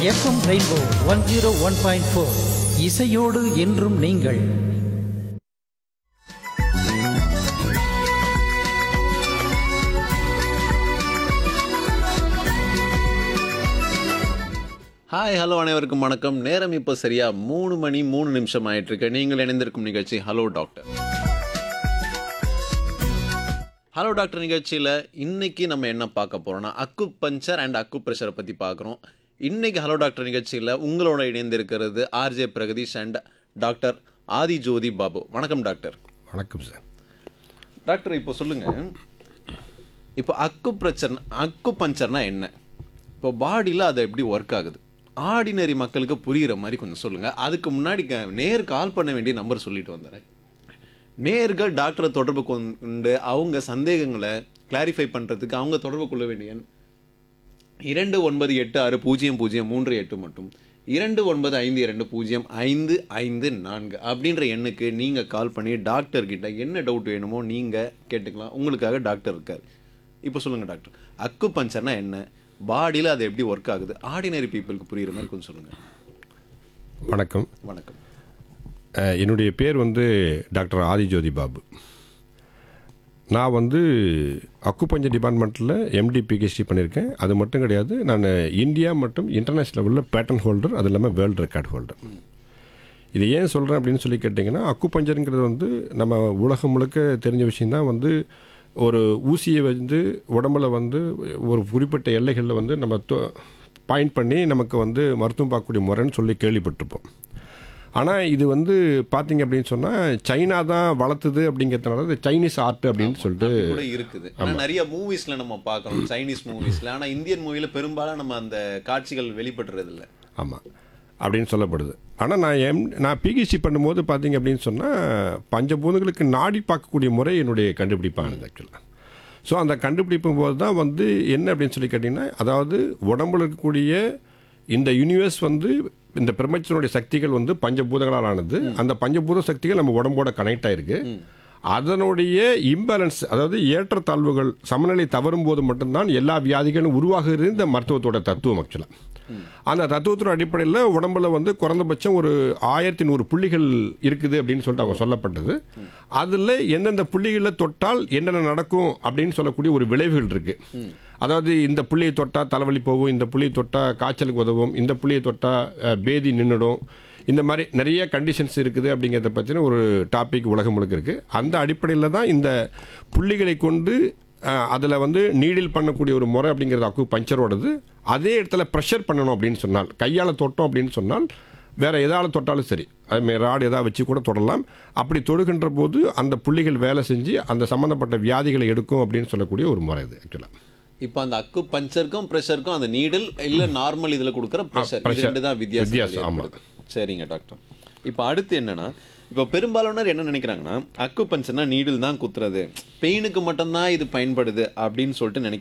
FM rainbow one zero one point four இசையோடு என்றும் நீங்கள் ஹாய் ஹலோ அனைவருக்கும் வணக்கம் நேரம் இப்போ சரியா மூணு மணி மூணு நிமிஷம் ஆயிட்டு இருக்கு நீங்கள் இணைந்திருக்கும் நிகழ்ச்சி ஹலோ டாக்டர் ஹலோ டாக்டர் நிகழ்ச்சியில் இன்னைக்கு நம்ம என்ன பார்க்க போறோம்னா அக்கு பஞ்சர் அண்ட் அக்கு ப்ரெஷரை பற்றி பார்க்குறோம் இன்னைக்கு ஹலோ டாக்டர் நிகழ்ச்சியில் உங்களோட இணைந்திருக்கிறது RJ Pragathish and doctor Adhi Jothi Babu வணக்கம் டாக்டர் வணக்கம் சார் டாக்டர் இப்போ சொல்லுங்க இப்போ அக்கு பிரச்சனை அக்கு பஞ்சர்னா என்ன இப்போ பாடியில் அது எப்படி ஒர்க் ஆகுது ஆர்டினரி மக்களுக்கு புரிகிற மாதிரி கொஞ்சம் சொல்லுங்க அதுக்கு முன்னாடி க- நேர் கால் பண்ண வேண்டிய நம்பர் சொல்லிட்டு வந்துடுறேன் நேர்கள் டாக்டரை தொடர்பு கொண்டு அவங்க சந்தேகங்களை கிளாரிஃபை பண்ணுறதுக்கு அவங்க தொடர்பு கொள்ள வேண்டிய எண் இரண்டு ஒன்பது எட்டு ஆறு பூஜ்ஜியம் பூஜ்ஜியம் மூன்று எட்டு மட்டும் இரண்டு ஒன்பது ஐந்து இரண்டு பூஜ்ஜியம் ஐந்து ஐந்து நான்கு அப்படின்ற எண்ணுக்கு நீங்கள் கால் பண்ணி டாக்டர் கிட்ட என்ன டவுட் வேணுமோ நீங்கள் கேட்டுக்கலாம் உங்களுக்காக டாக்டர் இருக்கார் இப்போ சொல்லுங்கள் டாக்டர் அக்கு பஞ்சர்னா என்ன பாடியில் அது எப்படி ஒர்க் ஆகுது ஆர்டினரி பீப்புளுக்கு புரியுற மாதிரி கொஞ்சம் சொல்லுங்கள் வணக்கம் வணக்கம் அஹ், என்னுடைய பேர் வந்து டாக்டர் ஆதிஜோதி பாபு நான் வந்து அக்குபஞ்சர் டிபார்ட்மெண்ட்டில் எம்டி பிஹெச்டி பண்ணியிருக்கேன் அது மட்டும் கிடையாது நான் இந்தியா மற்றும் இன்டர்நேஷ்னல் லெவலில் பேட்டன் ஹோல்டர் அது இல்லாமல் வேர்ல்டு ரெக்கார்ட் ஹோல்டர் இது ஏன் சொல்கிறேன் அப்படின்னு சொல்லி கேட்டிங்கன்னா அக்குபஞ்சருங்கிறது வந்து நம்ம உலகம் முழுக்க தெரிஞ்ச விஷயந்தான் வந்து ஒரு ஊசியை வந்து உடம்புல வந்து ஒரு குறிப்பிட்ட எல்லைகளில் வந்து நம்ம பாயிண்ட் பண்ணி நமக்கு வந்து மருத்துவம் பார்க்கக்கூடிய முறைன்னு சொல்லி கேள்விப்பட்டிருப்போம் ஆனால் இது வந்து பார்த்தீங்க அப்படின்னு சொன்னால் சைனா தான் வளர்த்துது அப்படிங்கிறதுனால இது சைனீஸ் ஆர்ட் அப்படின்னு சொல்லிட்டு கூட இருக்குது ஆனால் நிறைய மூவிஸில் நம்ம பார்க்குறோம் சைனீஸ் மூவிஸில் ஆனால் இந்தியன் மூவியில் பெரும்பாலும் நம்ம அந்த காட்சிகள் வெளிப்படுறது இல்ல ஆமாம் அப்படின்னு சொல்லப்படுது ஆனால் நான் எம் நான் பிஹெச்டி பண்ணும்போது பார்த்தீங்க அப்படின்னு சொன்னால் பஞ்சபூதங்களுக்கு நாடி பார்க்கக்கூடிய முறை என்னுடைய கண்டுபிடிப்பானது ஆக்சுவலாக ஸோ அந்த கண்டுபிடிப்பும் போது தான் வந்து என்ன அப்படின்னு சொல்லி கேட்டிங்கன்னா அதாவது உடம்புல இருக்கக்கூடிய இந்த யூனிவர்ஸ் வந்து இந்த பிரபஞ்சத்தினுடைய சக்திகள் வந்து பஞ்சபூதங்களால் ஆனது அந்த பஞ்சபூத சக்திகள் நம்ம உடம்போட கனெக்ட் ஆயிருக்கு அதனுடைய இம்பேலன்ஸ் அதாவது ஏற்றத்தாழ்வுகள் சமநிலை தவறும் போது மட்டும்தான் எல்லா வியாதிகளும் உருவாகுறது இந்த மருத்துவத்தோட தத்துவம் ஆக்சுவலாக அந்த தத்துவத்தோட அடிப்படையில் உடம்புல வந்து குறைந்தபட்சம் ஒரு ஆயிரத்தி நூறு புள்ளிகள் இருக்குது அப்படின்னு சொல்லிட்டு அவங்க சொல்லப்பட்டது அதில் எந்தெந்த புள்ளிகளில் தொட்டால் என்னென்ன நடக்கும் அப்படின்னு சொல்லக்கூடிய ஒரு விளைவுகள் இருக்கு அதாவது இந்த புள்ளியை தொட்டால் தலைவலி போகும் இந்த புள்ளியை தொட்டால் காய்ச்சலுக்கு உதவும் இந்த புள்ளியை தொட்டால் அஹ், பேதி நின்றுடும் இந்த மாதிரி நிறைய கண்டிஷன்ஸ் இருக்குது அப்படிங்கிறத பற்றின ஒரு டாபிக் உலகம் முழுக்க இருக்குது அந்த அடிப்படையில் தான் இந்த புள்ளிகளை கொண்டு அதில் வந்து நீடில் பண்ணக்கூடிய ஒரு முறை அப்படிங்கிறது அக்கு பஞ்சரோடது அதே இடத்துல ப்ரெஷர் பண்ணணும் அப்படின்னு சொன்னால் கையால் தொட்டோம் அப்படின்னு சொன்னால் வேற எதால் தொட்டாலும் சரி அதுமாரி ராடு எதாவது வச்சு கூட தொடலாம் அப்படி தொடுகின்ற போது அந்த புள்ளிகள் வேலை செஞ்சு அந்த சம்மந்தப்பட்ட வியாதிகளை எடுக்கும் அப்படின்னு சொல்லக்கூடிய ஒரு முறை இது ஆக்சுவலாக இப்போ அந்த அக்கு பஞ்சருக்கும் ப்ரெஷருக்கும் அந்த நீடில் இல்ல நார்மல் இதுல கொடுக்குற ப்ரெஷர் இது pressure. ரெண்டு தான் வித்தியாசம் வித்தியாசம், ஆமா. ஏற்படுது. சரிங்க டாக்டர் இப்போ அடுத்து என்னன்னா இப்போ பெரும்பாலானோர் என்ன நினைக்கிறாங்கன்னா அக்கு பஞ்சர்னா நீடில் தான் குத்துறது பெயினுக்கு மட்டும்தான் இது பயன்படுது அப்படின்னு சொல்லிட்டு நினைக்கிறாங்க